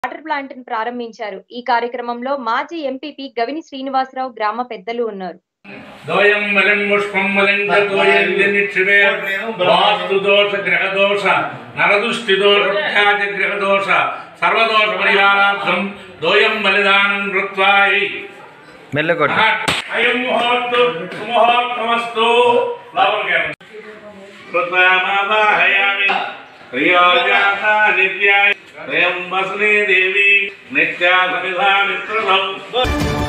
water plant ను ప్రారంభించారు ఈ కార్యక్రమంలో మాజీ ఎంపీపీ గవిని శ్రీనివాసరావు గ్రామ పెద్దలు ఉన్నారు దోయం బలం పుష్పం బలం నిక్షిపే వాస్తు దోష గ్రహ దోష నరదృష్టి దోష ఖ్యాతి గ్రహ దోష సర్వదోష పరిహారార్థం దోయం బలిదానం కృత్వాయి మెల్లగొట్టు అయం ముహూర్తు సుముహూర్తమస్తు లోపలికి కృత్వామావాహయామి ప్రియోజాత నిత్యాయ త్రయం వసనే దేవి నిత్యా సమిధా మిత్రభం